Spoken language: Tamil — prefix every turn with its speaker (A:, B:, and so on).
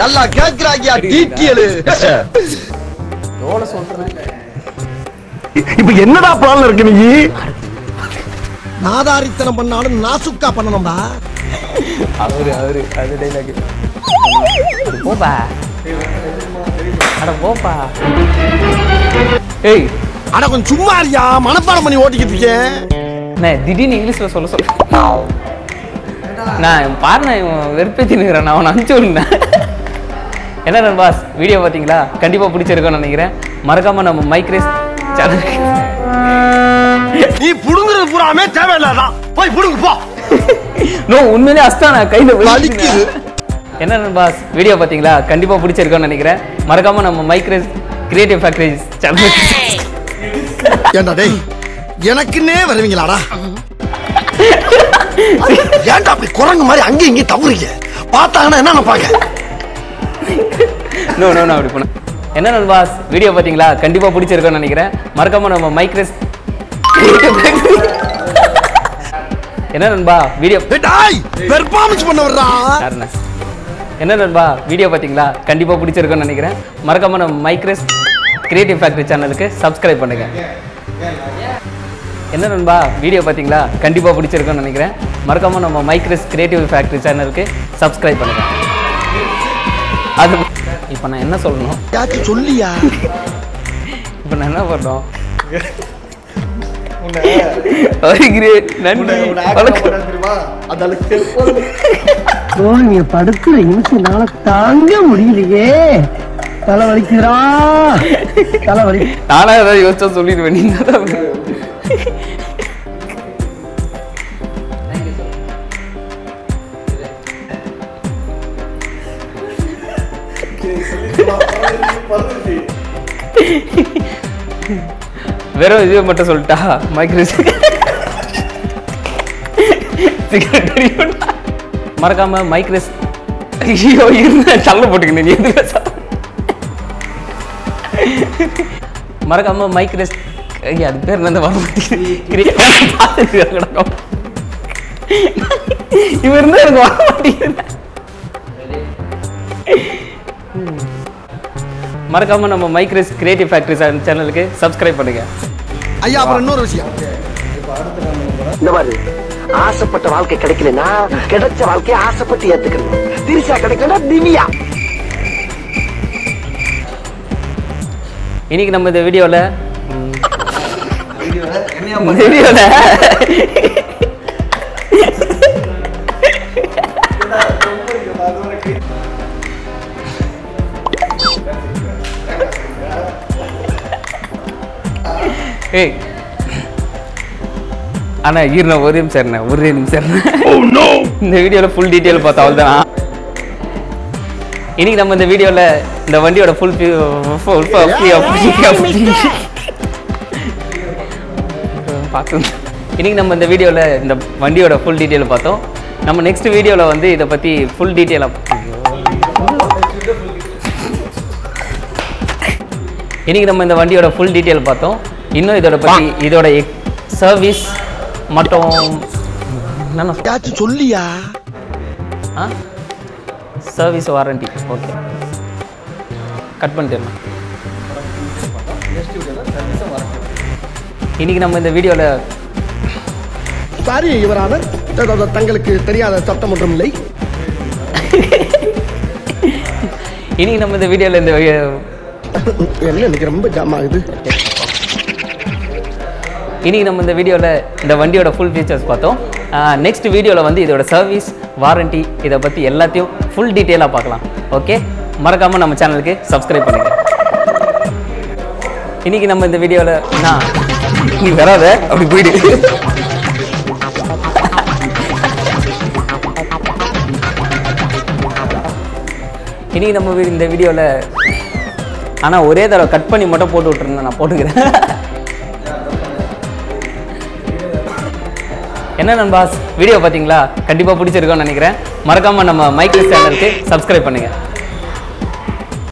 A: நல்லா கேக்குறாங்க டீட்டியலு
B: எவ்வளோ சொல்கிறேன்
C: இப்ப என்னடா பிளான் இருக்கு நீ
A: நாதாரித்தனம் பண்ணாலும் நாசுக்கா பண்ணணும்டா
B: அவரு அவரு அது டைலாக் போப்பா அட போப்பா ஏய்
A: அட கொஞ்சம் சும்மா இருக்கியா மனப்பாடம் பண்ணி ஓட்டிக்கிட்டு இருக்கேன்
B: அண்ணே திடீர்னு இங்கிலீஷில் சொல்ல சொல்ல நான் பாருண்ணே இவன் வெறுப்பேத்தி நிற்கிறேன் நான் அவனை அனுப்பிச்சு விடுனேன் என்ன பாஸ் வீடியோ பார்த்தீங்களா கண்டிப்பாக பிடிச்சிருக்கோன்னு நினைக்கிறேன் மறக்காம நம்ம மைக்ரேஸ் சேனலுக்கு
A: நீ புடுங்குறது பூராமே தேவையில்லாதான் போய் புடுங்கு போ
B: நோ உண்மையிலே அஸ்தானா கையில்
A: வலிக்குது.
B: என்ன பாஸ் வீடியோ பார்த்தீங்களா கண்டிப்பாக பிடிச்சிருக்கோன்னு நினைக்கிறேன் மறக்காம நம்ம மைக்ரேஸ் கிரியேட்டிவ் ஃபேக்டரி சேனலுக்கு
A: ஏண்டா டேய் எனக்குன்னே வருவீங்களாடா ஏன்டா அப்படி குரங்கு மாதிரி அங்கேயும் இங்கேயும் தவறீங்க பார்த்தாங்கன்னா என்ன நினைப்பாங்க
B: நோ நோ நோ அப்படி பண்ண என்ன பாஸ் வீடியோ பார்த்தீங்களா கண்டிப்பாக பிடிச்சிருக்கோன்னு நினைக்கிறேன் மறக்காம நம்ம மைக்ரேஸ் என்ன நண்பா வீடியோ
A: டேய், டாய் பெர்ஃபார்மன்ஸ் பண்ண வர்றா
B: யாருண்ணே என்ன நண்பா வீடியோ பார்த்தீங்களா கண்டிப்பாக பிடிச்சிருக்குன்னு நினைக்கிறேன் மறக்காம நம்ம மைக்ரேஸ் கிரியேட்டிவ் ஃபேக்டரி சேனலுக்கு சப்ஸ்கிரைப் பண்ணுங்க என்ன நண்பா வீடியோ பார்த்தீங்களா கண்டிப்பாக பிடிச்சிருக்குன்னு நினைக்கிறேன் மறக்காம நம்ம மைக்ரேஸ் கிரியேட்டிவ் ஃபேக்டரி சேனலுக்கு சப்ஸ்கிரைப் பண்ணுங்க அது இப்போ நான் என்ன சொல்லணும்
A: யாச்சும் சொல்லியா
B: இப்போ நான் என்ன பண்ணோம் வருகிறேன் நன்றி வணக்கம்
C: நீ படுக்கிற நிமிஷம்னால தாங்க முடியலையே தலை வலிக்குதுடா தலை வலி
B: நானா ஏதாவது யோசிச்சா சொல்லிடுவேன் நீங்க தான் வெறும் இது மட்டும் சொல்லிட்டா மைக்ரோ சிகரெட் மறக்காம மைக்ரஸ் ஐயோ இருந்த தள்ள போட்டுக்கினேன் நீ எது பேச மறக்காம மைக்ரஸ் ஐயா அது பேர் என்ன வர மாட்டேங்குது கிடக்கும் இவன் இருந்தா எனக்கு வர மாட்டேங்குது மறக்காம நம்ம மைக்ரஸ் கிரியேட்டிவ் ஃபேக்டரி சேனலுக்கு சப்ஸ்கிரைப் பண்ணுங்க
A: ஐயா அப்புறம் இன்னொரு விஷயம்
C: இந்த மாதிரி ஆசைப்பட்ட வாழ்க்கை கிடைக்கலனா கிடைச்ச வாழ்க்கையை ஆசைப்பட்டு ஏத்துக்கணும் திரிசா கிடைக்கலனா திவ்யா
B: இன்னைக்கு நம்ம இந்த வீடியோல இந்த வீடியோல ஏய் அண்ணா இருண்ணா ஒரு நிமிஷம் இருண்ணே ஒரே நிமிஷம் இருண்ணே இந்த வீடியோவில் ஃபுல் டீட்டெயில் பார்த்தா அவ்வளோதான் இன்னைக்கு நம்ம இந்த வீடியோவில் இந்த வண்டியோட ஃபுல் ஃபுல் பார்த்து இன்னைக்கு நம்ம இந்த வீடியோவில் இந்த வண்டியோட ஃபுல் டீட்டெயில் பார்த்தோம் நம்ம நெக்ஸ்ட் வீடியோவில் வந்து இதை பற்றி ஃபுல் டீட்டெயிலாக இன்னைக்கு நம்ம இந்த வண்டியோட ஃபுல் டீட்டெயில் பார்த்தோம் இன்னும் இதோட பற்றி இதோட சர்வீஸ் மற்றும் என்னென்ன
A: யாச்சும் சொல்லியா
B: ஆ சர்வீஸ் வாரண்டி ஓகே கட் பண்ணிட்டேன் இன்னைக்கு நம்ம இந்த வீடியோவில்
A: சாரி இவரான தங்களுக்கு தெரியாத சட்டம் ஒன்றும் இல்லை
B: இன்னைக்கு நம்ம இந்த வீடியோவில் இந்த வி-
A: என்ன இன்னைக்கு ரொம்ப ஜாம் ஆகுது
B: இன்னைக்கு நம்ம இந்த வீடியோவில் இந்த வண்டியோட ஃபுல் ஃபீச்சர்ஸ் பார்த்தோம் நெக்ஸ்ட் வீடியோவில் வந்து இதோட சர்வீஸ் வாரண்டி இதை பற்றி எல்லாத்தையும் ஃபுல் டீட்டெயிலாக பார்க்கலாம் ஓகே மறக்காமல் நம்ம சேனலுக்கு சப்ஸ்கிரைப் பண்ணுங்க இன்னைக்கு நம்ம இந்த வீடியோவில் நான் நீ வராத அப்படி போயிடு இன்னைக்கு நம்ம வீ- இந்த வீடியோவில் ஆனால் ஒரே தடவை கட் பண்ணி மட்டும் போட்டு விட்டுருந்தேன் நான் போட்டுக்கிறேன் என்ன நண்பாஸ் வீடியோ பார்த்தீங்களா கண்டிப்பாக பிடிச்சிருக்கோன்னு நினைக்கிறேன் மறக்காமல் நம்ம மைக்ரோ சேனலுக்கு சப்ஸ்கிரைப் பண்ணுங்கள்